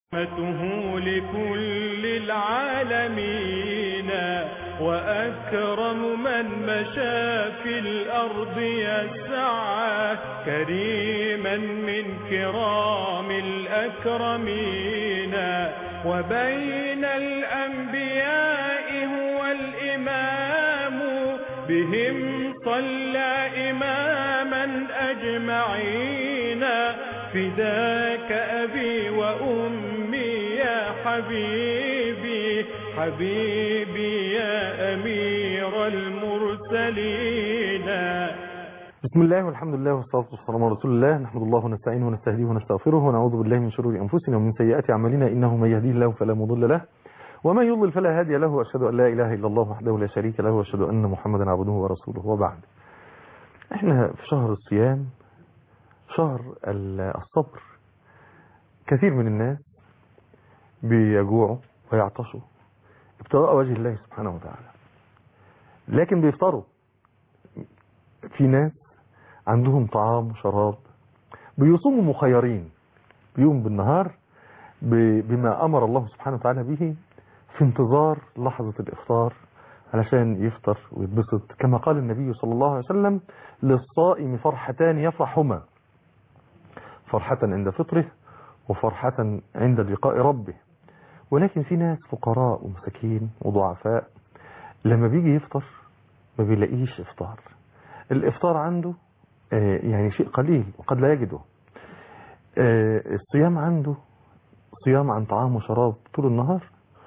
رحمته لكل العالمين وأكرم من مشى في الأرض يسعى كريما من كرام الأكرمين وبين الأنبياء هو الإمام بهم صلى إماما أجمعين فداك أبي وأمي يا حبيبي حبيبي يا أمير المرسلين بسم الله والحمد لله والصلاة والسلام على رسول الله نحمد الله ونستعينه ونستهديه ونستغفره ونعوذ بالله من شرور أنفسنا ومن سيئات أعمالنا إنه من يهديه الله فلا مضل له ومن يضلل فلا هادي له وأشهد أن لا إله إلا الله وحده لا شريك له وأشهد أن محمدا عبده ورسوله وبعد احنا في شهر الصيام شهر الصبر كثير من الناس بيجوعوا ويعطشوا ابتغاء وجه الله سبحانه وتعالى لكن بيفطروا في ناس عندهم طعام وشراب بيصوموا مخيرين بيوم بالنهار بما أمر الله سبحانه وتعالى به في انتظار لحظة الإفطار علشان يفطر ويتبسط كما قال النبي صلى الله عليه وسلم للصائم فرحتان يفرحهما فرحة عند فطره وفرحة عند لقاء ربه ولكن في ناس فقراء ومساكين وضعفاء لما بيجي يفطر ما بيلاقيش افطار الافطار عنده يعني شيء قليل وقد لا يجده الصيام عنده صيام عن طعام وشراب طول النهار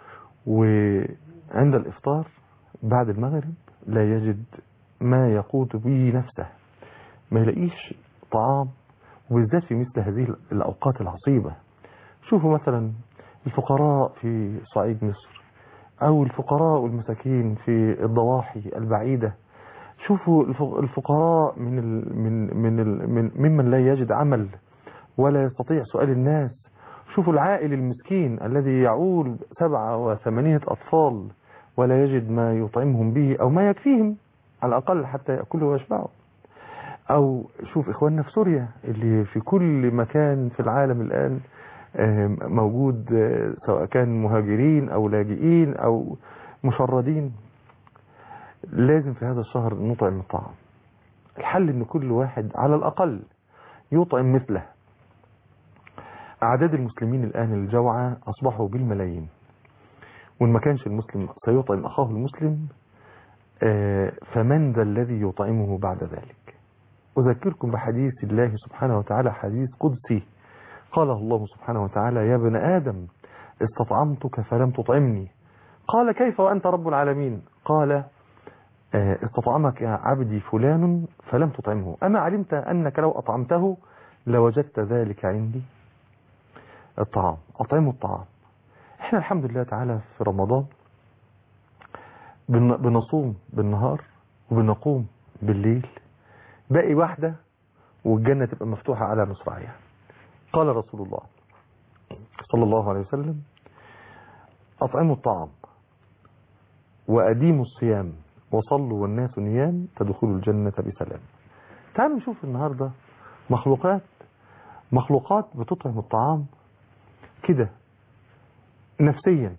وعند الافطار بعد المغرب لا يجد ما يقوت به نفسه ما يلاقيش طعام وبالذات في مثل هذه الأوقات العصيبة شوفوا مثلا الفقراء في صعيد مصر أو الفقراء والمساكين في الضواحي البعيدة شوفوا الفقراء من ال من من ال من ممن لا يجد عمل ولا يستطيع سؤال الناس شوفوا العائل المسكين الذي يعول سبعة وثمانية أطفال ولا يجد ما يطعمهم به أو ما يكفيهم على الأقل حتى يأكلوا ويشبعوا او شوف اخواننا في سوريا اللي في كل مكان في العالم الان موجود سواء كان مهاجرين او لاجئين او مشردين لازم في هذا الشهر نطعم الطعام الحل ان كل واحد على الاقل يطعم مثله اعداد المسلمين الان الجوعى اصبحوا بالملايين وان ما كانش المسلم سيطعم اخاه المسلم فمن ذا الذي يطعمه بعد ذلك أذكركم بحديث الله سبحانه وتعالى حديث قدسي قاله الله سبحانه وتعالى يا ابن آدم استطعمتك فلم تطعمني قال كيف وأنت رب العالمين قال استطعمك عبدي فلان فلم تطعمه أما علمت أنك لو أطعمته لوجدت ذلك عندي الطعام أطعمه الطعام احنا الحمد لله تعالى في رمضان بنصوم بالنهار وبنقوم بالليل باقي واحدة والجنة تبقى مفتوحة على مصراعيها قال رسول الله صلى الله عليه وسلم أطعموا الطعام وأديموا الصيام وصلوا والناس نيام تدخلوا الجنة بسلام تعالوا نشوف النهاردة مخلوقات مخلوقات بتطعم الطعام كده نفسيا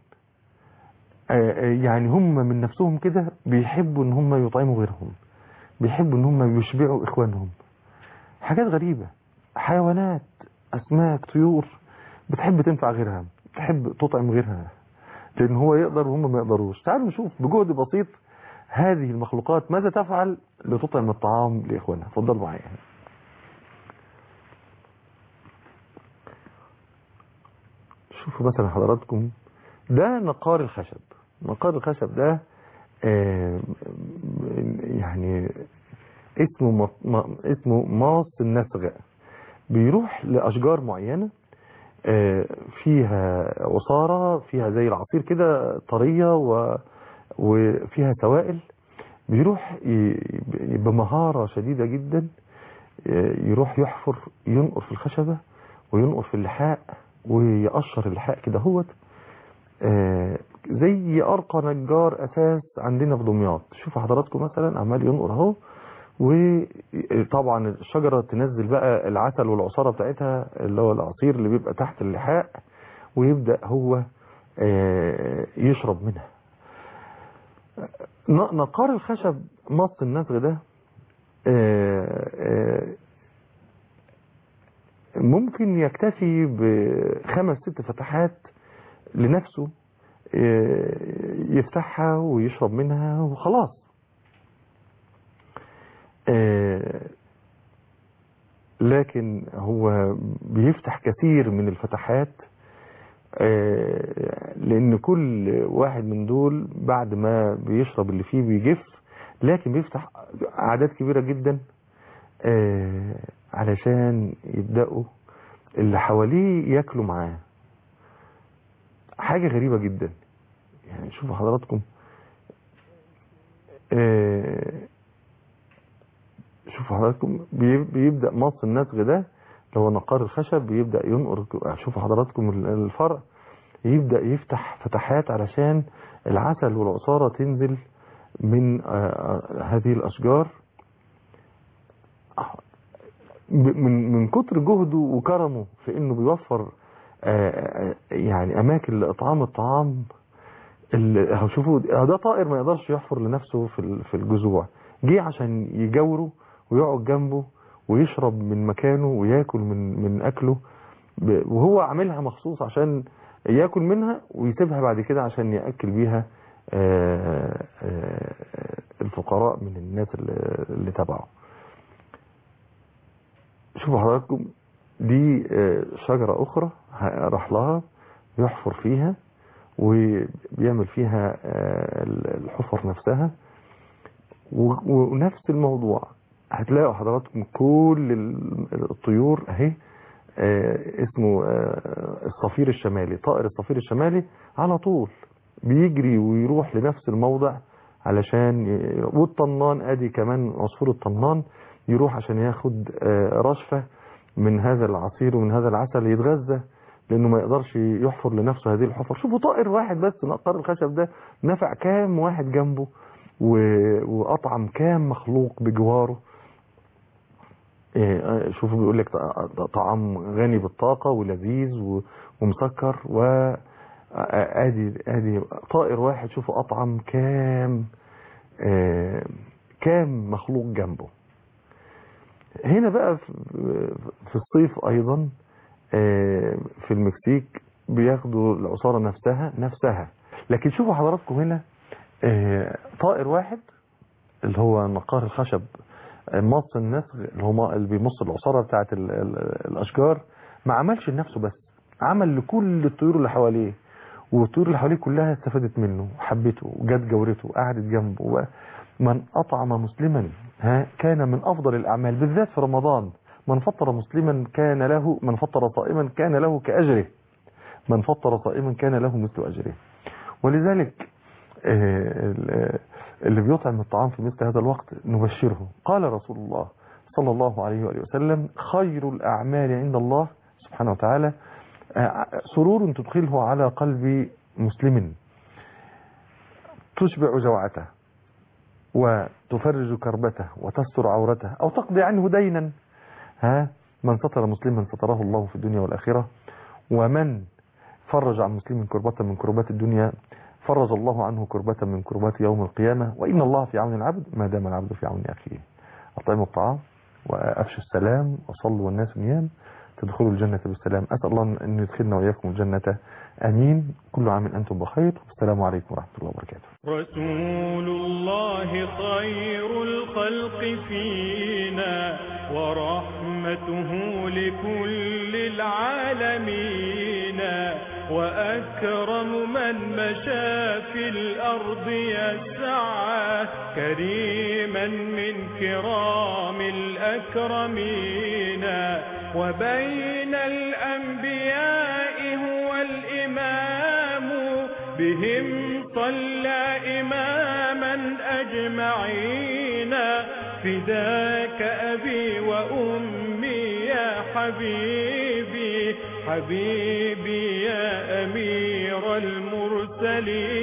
يعني هم من نفسهم كده بيحبوا ان هم يطعموا غيرهم بيحبوا ان هم يشبعوا اخوانهم حاجات غريبة حيوانات اسماك طيور بتحب تنفع غيرها تحب تطعم غيرها لان هو يقدر وهم ما يقدروش تعالوا نشوف بجهد بسيط هذه المخلوقات ماذا تفعل لتطعم الطعام لاخوانها اتفضلوا معايا شوفوا مثلا حضراتكم ده نقار الخشب نقار الخشب ده آه يعني اسمه اسمه ماص النسغ بيروح لأشجار معينة آه فيها عصارة فيها زي العصير كده طرية وفيها سوائل بيروح بمهارة شديدة جدا يروح يحفر ينقر في الخشبة وينقر في اللحاء ويقشر اللحاء كده هوت زي ارقى نجار اساس عندنا في دمياط شوفوا حضراتكم مثلا عمال ينقر اهو وطبعا الشجرة تنزل بقى العسل والعصارة بتاعتها اللي هو العصير اللي بيبقى تحت اللحاء ويبدأ هو آه، يشرب منها ن- نقار الخشب مص النسغ ده آه، آه، ممكن يكتفي بخمس ست فتحات لنفسه آه، يفتحها ويشرب منها وخلاص آه، لكن هو بيفتح كثير من الفتحات آه، لان كل واحد من دول بعد ما بيشرب اللي فيه بيجف لكن بيفتح اعداد كبيرة جدا آه، علشان يبدأوا اللي حواليه ياكلوا معاه حاجة غريبة جدا يعني شوفوا حضراتكم آه، شوفوا حضراتكم بي- بيبدأ مص النسغ ده لو نقار الخشب بيبدأ ينقر شوفوا حضراتكم ال- الفرع يبدأ يفتح فتحات علشان العسل والعصارة تنزل من آه، آه، هذه الأشجار ب- من من كتر جهده وكرمه في انه بيوفر آه، آه، يعني اماكن لاطعام الطعام ال- اهو شوفوا اهو ده طائر ما يقدرش يحفر لنفسه في ال- في الجذوع جه عشان يجاوره ويقعد جنبه ويشرب من مكانه وياكل من من اكله ب- وهو عاملها مخصوص عشان ياكل منها ويسيبها بعد كده عشان ياكل بيها آه، آه، الفقراء من الناس اللي اللي تبعه شوفوا حضراتكم دي آه، شجرة أخرى ه- راح لها يحفر فيها وبيعمل فيها آه، الحفر نفسها و- ونفس الموضوع هتلاقوا حضراتكم كل ال- الطيور اهي آه، اسمه آه، الصفير الشمالي طائر الصفير الشمالي على طول بيجري ويروح لنفس الموضع علشان ي- والطنان ادي كمان عصفور الطنان يروح عشان ياخد آه، رشفة من هذا العصير ومن هذا العسل يتغذى لانه ما يقدرش يحفر لنفسه هذه الحفر شوفوا طائر واحد بس نقر الخشب ده نفع كام واحد جنبه و- واطعم كام مخلوق بجواره إيه، شوفوا بيقول لك ط- طعام غني بالطاقة ولذيذ و- ومسكر و ادي ادي طائر واحد شوفوا اطعم كام آه، كام مخلوق جنبه هنا بقى في- في الصيف ايضا آه، في المكسيك بياخدوا العصارة نفسها نفسها لكن شوفوا حضراتكم هنا آه، طائر واحد اللي هو نقار الخشب آه، مص النسغ اللي هو اللي بيمص العصارة بتاعت ال- ال- الاشجار ما عملش لنفسه بس عمل لكل الطيور اللي حواليه والطيور اللي حواليه كلها استفادت منه وحبته وجت جورته وقعدت جنبه و- من أطعم مسلما ها كان من أفضل الأعمال بالذات في رمضان من فطر مسلما كان له من فطر صائما كان له كأجره من فطر صائما كان له مثل أجره ولذلك آه، ال- اللي بيطعم الطعام في مثل هذا الوقت نبشره قال رسول الله صلى الله عليه وآله وسلم خير الأعمال عند الله سبحانه وتعالى آه، سرور تدخله على قلب مسلم تشبع جوعته وتفرج كربته وتستر عورته أو تقضي عنه دينا ها من ستر مسلما ستره الله في الدنيا والآخرة ومن فرج عن مسلم كربة من كربات الدنيا فرج الله عنه كربة من كربات يوم القيامة وإن الله في عون العبد ما دام العبد في عون أخيه أطعموا الطعام وأفشوا السلام وصلوا والناس نيام تدخلوا الجنة بالسلام أسأل الله أن يدخلنا وإياكم الجنة أمين كل عام أنتم بخير والسلام عليكم ورحمة الله وبركاته رسول الله خير الخلق فينا ورحمته لكل العالمين وأكرم من مشى في الأرض يسعى كريما من كرام الأكرمين وبين الأنبياء هو الإمام بهم صلى إماما أجمعين فداك أبي وأمي يا حبيبي حبيبي يا أمير المرسلين